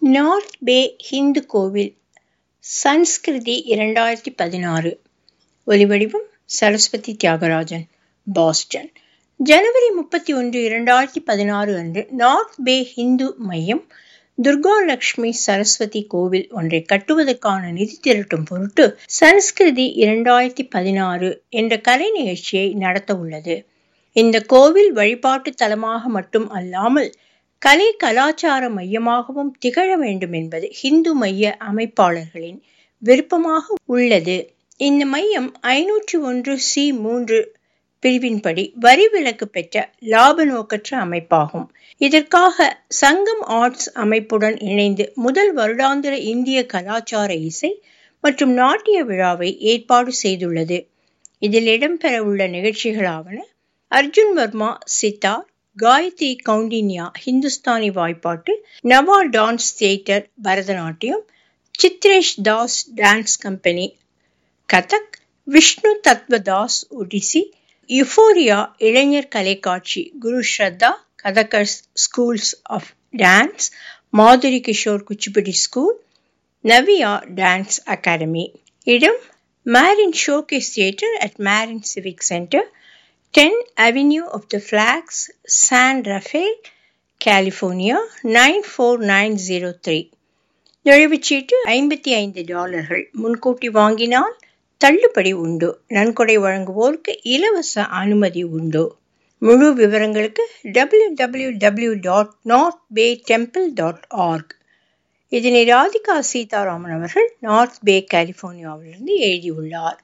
north பே ஹிந்து கோவில் சன்ஸ்கிருதி இரண்டாயிரத்தி பதினாறு ஒலிவடிவம் சரஸ்வதி தியாகராஜன் பாஸ்டன் ஜனவரி முப்பத்தி ஒன்று இரண்டாயிரத்தி பதினாறு அன்று நார்த் பே ஹிந்து மையம் துர்கா லட்சுமி சரஸ்வதி கோவில் ஒன்றை கட்டுவதற்கான நிதி திரட்டும் பொருட்டு சன்ஸ்கிருதி இரண்டாயிரத்தி பதினாறு என்ற கலை நிகழ்ச்சியை நடத்த உள்ளது இந்த கோவில் வழிபாட்டு தலமாக மட்டும் அல்லாமல் கலை கலாச்சார மையமாகவும் திகழ வேண்டும் என்பது ஹிந்து மைய அமைப்பாளர்களின் விருப்பமாக உள்ளது இந்த மையம் ஐநூற்றி ஒன்று சி மூன்று பிரிவின்படி வரி விலக்கு பெற்ற லாப நோக்கற்ற அமைப்பாகும் இதற்காக சங்கம் ஆர்ட்ஸ் அமைப்புடன் இணைந்து முதல் வருடாந்திர இந்திய கலாச்சார இசை மற்றும் நாட்டிய விழாவை ஏற்பாடு செய்துள்ளது இதில் இடம்பெறவுள்ள நிகழ்ச்சிகளாவன அர்ஜுன் வர்மா சித்தார் காயத்ரி கவுண்டின்யா ஹிந்துஸ்தானி வாய்ப்பாட்டு Nava dance theatre Bharatanatyam Chitresh Das dance company Kathak Vishnu Tattvadas Odissi Euphoria இளைஞர் கலைக்காட்சி guru Shraddha Kathakar schools of dance Madhuri Kishore Kuchipudi school Navya dance academy இடம் Marin showcase theatre at Marin civic center ten avenue of the flags San Rafael California nine four nine zero three நுழைவுச்சீட்டு ஐம்பத்தி ஐந்து டாலர்கள் முன்கூட்டி வாங்கினால் தள்ளுபடி உண்டு நன்கொடை வழங்குவோருக்கு இலவச அனுமதி உண்டு முழு விவரங்களுக்கு W W W dot north bay temple dot org இதனை ராதிகா சீதாராமன் அவர்கள் நார்த் பே கலிஃபோர்னியாவிலிருந்து எழுதியுள்ளார்